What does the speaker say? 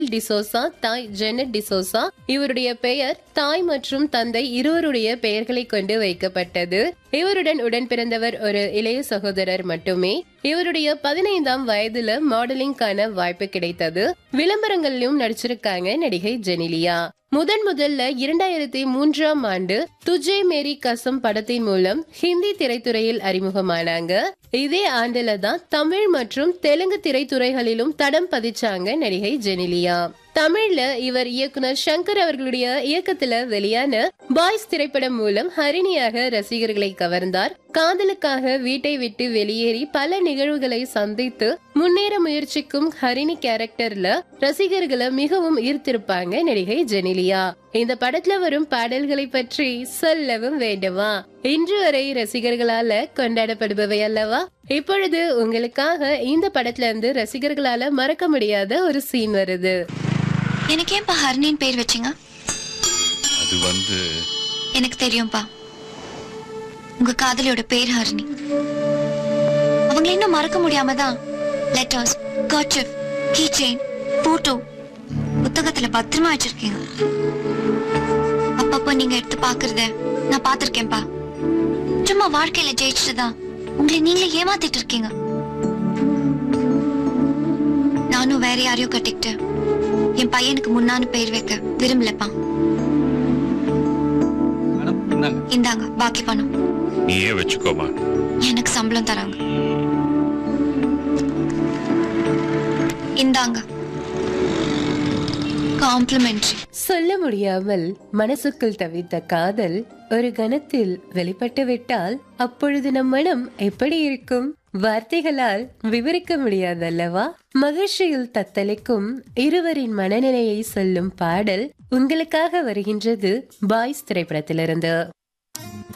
டிசோசா தாய் ஜெனட் டிசோசா இவருடைய பெயர் தாய் மற்றும் தந்தை இருவருடைய பெயர்களை கொண்டு வைக்கப்பட்டது இவருடன் உடன் பிறந்தவர் ஒரு இளைய சகோதரர் மட்டுமே இவருடைய பதினைந்தாம் வயதுல மாடலிங்கான வாய்ப்பு கிடைத்தது விளம்பரங்களிலும் நடிச்சிருக்காங்க நடிகை ஜெனிலியா முதன் முதல்ல இரண்டாயிரத்தி மூன்றாம் ஆண்டு துஜே மேரி கசம் படத்தின் மூலம் ஹிந்தி திரைத்துறையில் அறிமுகமானாங்க இதே ஆண்டுல தான் தமிழ் மற்றும் தெலுங்கு திரைத்துறைகளிலும் தடம் பதிச்சாங்க நடிகை ஜெனிலியா தமிழ்ல இவர் இயக்குனர் சங்கர் அவர்களுடைய இயக்கத்துல வெளியான பாய்ஸ் திரைப்படம் மூலம் ஹரிணியாக ரசிகர்களை கவர்ந்தார் காதலுக்காக வீட்டை விட்டு வெளியேறி பல நிகழ்வுகளை சந்தித்து முன்னேற முயற்சிக்கும் ஹரிணி கேரக்டர்ல ரசிகர்களை மிகவும் ஈர்த்திருப்பாங்க நடிகை ஜெனிலியா இந்த படத்துல வரும் பாடல்களை பற்றி சொல்லவும் வேண்டுமா இன்று வரை ரசிகர்களால கொண்டாடப்படுபவை அல்லவா இப்பொழுது உங்களுக்காக இந்த படத்துல இருந்து ரசிகர்களால மறக்க முடியாத ஒரு சீன் வருது எனக்கு ஏன்பா ஹர்னின்னு பேர் வச்சீங்க அது வந்து எனக்கு தெரியும்பா உங்க காதலியோட பேர் ஹரிணி அவங்க இன்னும் மறக்க முடியாம தான் letters kerchief key chain photo புத்தகத்துல பத்திரமா வச்சிருக்கீங்க அப்பப்போ நீங்க எடுத்து பாக்குறத நான் பாத்திருக்கேன்பா சும்மா வாழ்க்கையில ஜெயிச்சுட்டுதான் உங்களை நீங்களே ஏமாத்திட்டு இருக்கீங்க நானும் வேற யாரையோ கட்டிக்கிட்டு என் பையனுக்கு முன்னான்னு பேர் வைக்க விரும்பலப்பா மேடம் இந்தாங்க இந்தாங்க பாக்கி பணம் நீயே வச்சுக்கோமா எனக்கு சம்பளம் தராங்க இந்தாங்க காம்ப்ளிமெண்ட்ரி சொல்ல முடியாமல் மனசுக்குள் தவித்த காதல் ஒரு கணத்தில் வெளிப்பட்டு விட்டால் அப்பொழுது நம் மனம் எப்படி இருக்கும் வார்த்தைகளால் விவரிக்க முடியாதல்லவா மகிழ்ச்சியில் தத்தளிக்கும் இருவரின் மனநிலையை சொல்லும் பாடல் உங்களுக்காக வருகின்றது பாய்ஸ் திரைப்படத்திலிருந்து